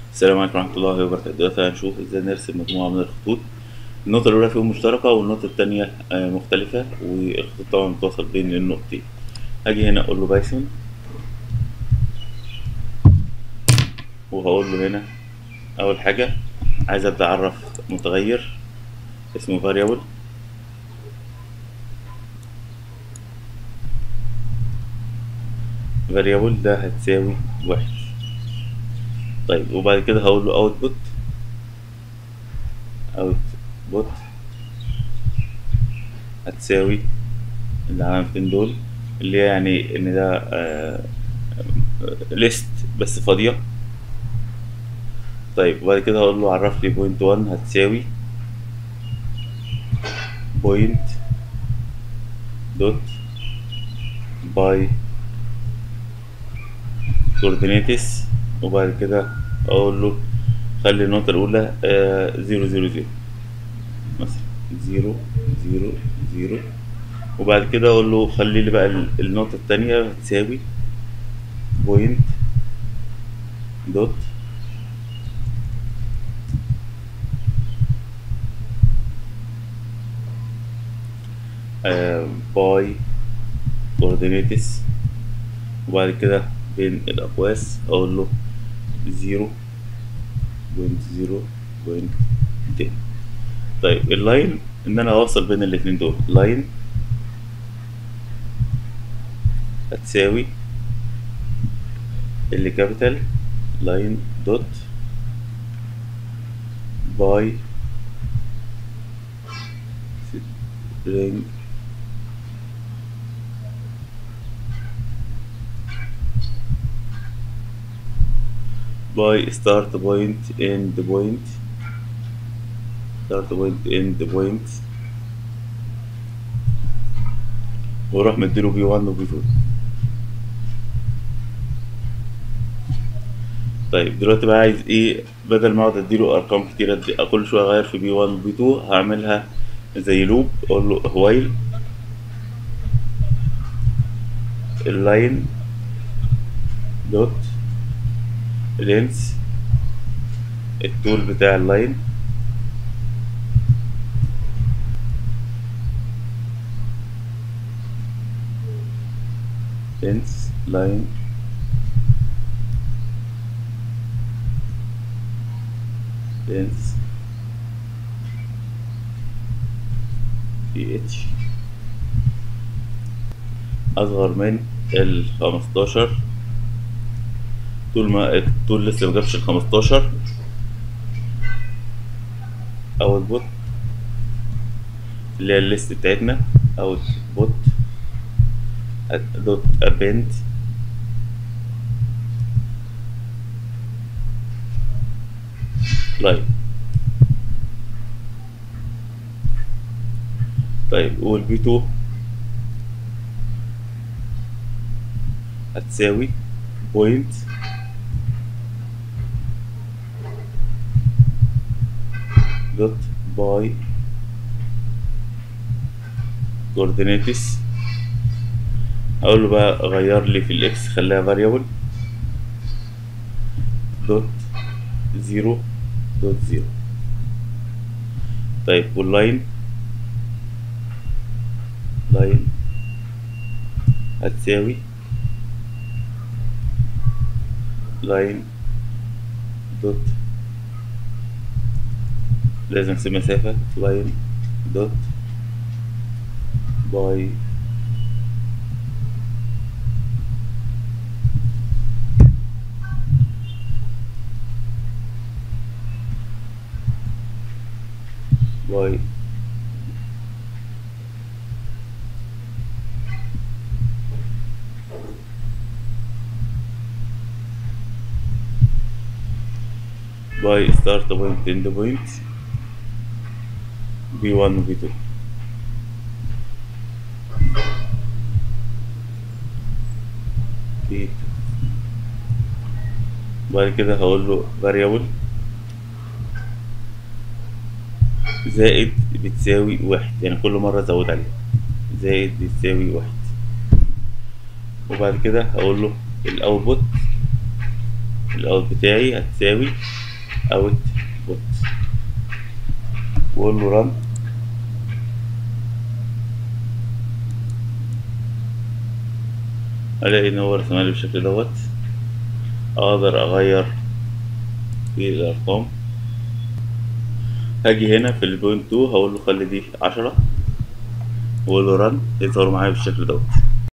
السلام عليكم ورحمة الله وبركاته دلوقتي هنشوف ازاي نرسم مجموعة من الخطوط النقطة الأولى فيهم مشتركة والنقطة التانية آه، مختلفة والخطوط طبعا متوصل بين النقطتين هاجي هنا أقول له بايثون وهقول له هنا أول حاجة عايز أبدأ أعرف متغير اسمه variable variable ده هتساوي واحد طيب وبعد كده هقول له output output هتساوي العلامتين دول اللي هي يعني ان ده آه ليست بس فاضية طيب وبعد كده هقول له عرف لي بوينت 1 هتساوي بوينت دوت باي coordinates وبعد كده اقول له خلي النقطة الأولى آه زيرو زيرو زيرو مثلا زيرو زيرو زيرو وبعد كده اقول له خلي لي بقى ال- النقطة التانية تساوي بوينت دوت آه باي coordinates وبعد كده بين الأقواس أقول له زيرو بوينت زيرو بوينت تاني طيب اللاين إن أنا أوصل بين الاتنين دول لاين هتساوي اللي كابيتال لاين دوت باي رينج by start point end point start point end point واروح مديله بي 1 وبي 2 طيب دلوقتي بقى عايز ايه بدل ما اقعد اديله ارقام كتيره أدي- كل شويه اغير في بي 1 وبي 2 هعملها زي لوب اقول له while اللاين دوت لينس التول بتاع اللاين لينس لاين لينس بي اتش اصغر من ال 15 طول ما الطول لسه ما جابش ال 15 اوتبوت اللي هي الليست بتاعتنا اوتبوت دوت ابند لاين طيب والبي 2 هتساوي بوينت دوت باي coordinates اقول له بقى غير لي في الاكس خليها variable دوت زيرو دوت زيرو طيب واللاين لاين هتساوي لاين دوت لازم اسيب مسافة لاين دوت باي باي باي ستارت بوينت اند بوينت بي 1 وبي 2 بي 2 بعد كده هقول له variable زائد بتساوي واحد يعني كل مرة ازود عليها زائد بتساوي واحد وبعد كده هقول له الاوتبوت الاوت بتاعي هتساوي اوت بوت واقول له رن الاقي ان هو رسمها لي بالشكل دوت اقدر اغير في الارقام هاجي هنا في البوينت 2 هقول له خلي دي عشرة واقول له رن يظهر معايا بالشكل دوت